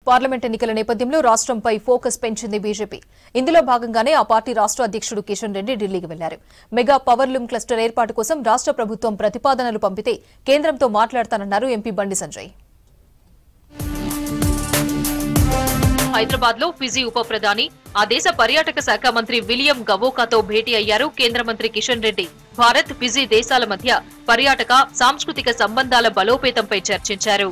parliament ఎన్నికల నేపథ్యంలో రాష్ట్రంపై focus పెంచింది బీజేపీ ఇందులో భాగంగానే ఆ పార్టీ రాష్ట్ర అధ్యక్షుడు కిషన్ రెడ్డి ఢిల్లీకి వెళ్లారు మెగా పవర్ లూమ్ క్లస్టర్ ఏర్పాటు కోసం రాష్ట్ర ప్రభుత్వం ప్రతిపాదనలు పంపితే కేంద్రంతో మాట్లాడతానన్నారు ఎంపీ బండి సంజయ్ హైదరాబాద్ లో ఫిజీ ఉప ప్రధాని ఆ దేశ పర్యాటక శాఖ మంత్రి విలియం గవోకాతో భేటీ అయ్యారు కేంద్ర మంత్రి కిషన్ రెడ్డి భారత్ ఫిజీ దేశాల మధ్య పర్యాటక సాంస్కృతిక సంబంధాల బలోపేతంపై చర్చించారు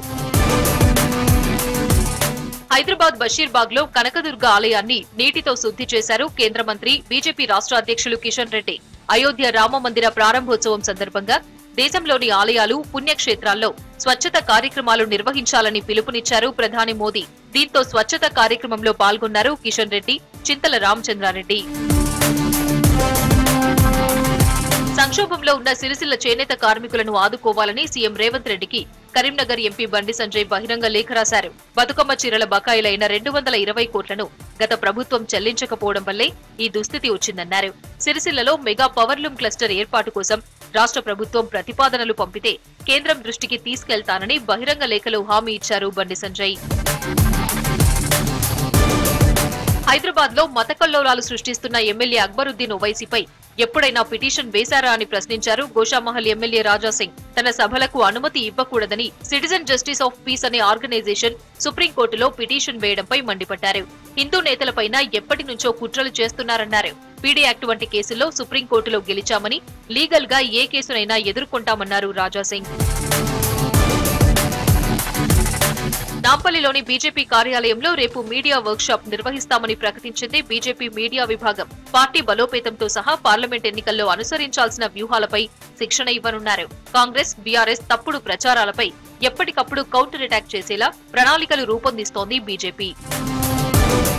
హైదరాబాద్ బషీర్బాగ్ లో కనకదుర్గ ఆలయాన్ని నీటితో శుద్ధి చేశారు కేంద్ర మంత్రి బీజేపీ రాష్ట్ర అధ్యక్షులు కిషన్ రెడ్డి అయోధ్య రామ మందిర ప్రారంభోత్సవం సందర్భంగా దేశంలోని ఆలయాలు పుణ్యక్షేత్రాల్లో స్వచ్ఛత కార్యక్రమాలు నిర్వహించాలని పిలుపునిచ్చారు ప్రధాని మోదీ దీంతో స్వచ్ఛత కార్యక్రమంలో పాల్గొన్నారు కిషన్ రెడ్డి చింతల రామచంద్రారెడ్డి సంక్షోభంలో ఉన్న సిరిసిల్ల చేనేత కార్మికులను ఆదుకోవాలని సీఎం రేవంత్ రెడ్డికి కరీంనగర్ ఎంపీ బండి సంజయ్ బహిరంగ లేఖ రాశారు బతుకమ్మ చీరల బకాయిలైన రెండు వందల ఇరవై కోట్లను గత ప్రభుత్వం చెల్లించకపోవడం వల్లే ఈ దుస్థితి వచ్చిందన్నారు సిరిసిల్లలో మెగా పవర్లూమ్ క్లస్టర్ ఏర్పాటు కోసం రాష్ట్ర ప్రభుత్వం ప్రతిపాదనలు పంపితే కేంద్రం దృష్టికి తీసుకెళ్తానని బహిరంగ లేఖలో హామీ ఇచ్చారు బండి సంజయ్ హైదరాబాద్ లో మత కల్లోలాలు సృష్టిస్తున్న ఎమ్మెల్యే అక్బరుద్దీన్ ఓవైసీపై ఎప్పుడైనా పిటిషన్ వేశారా అని ప్రశ్నించారు గోషామహల్ ఎమ్మెల్యే రాజాసింగ్ తన సభలకు అనుమతి ఇవ్వకూడదని సిటిజన్ జస్టిస్ ఆఫ్ పీస్ అనే ఆర్గనైజేషన్ సుప్రీంకోర్టులో పిటిషన్ వేయడంపై మండిపడ్డారు హిందూ నేతలపైన ఎప్పటి నుంచో కుట్రలు చేస్తున్నారన్నారు పీడీ యాక్ట్ వంటి కేసుల్లో సుప్రీంకోర్టులో గెలిచామని లీగల్ గా ఏ కేసునైనా ఎదుర్కొంటామన్నారు రాజాసింగ్ నాంపల్లిలోని బీజేపీ కార్యాలయంలో రేపు మీడియా వర్క్ షాప్ నిర్వహిస్తామని ప్రకటించింది బీజేపీ మీడియా విభాగం పార్టీ బలోపేతంతో సహా పార్లమెంట్ ఎన్నికల్లో అనుసరించాల్సిన వ్యూహాలపై శిక్షణ ఇవ్వనున్నారు కాంగ్రెస్ బీఆర్ఎస్ తప్పుడు ప్రచారాలపై ఎప్పటికప్పుడు కౌంటర్ అటాక్ చేసేలా ప్రణాళికలు రూపొందిస్తోంది బీజేపీ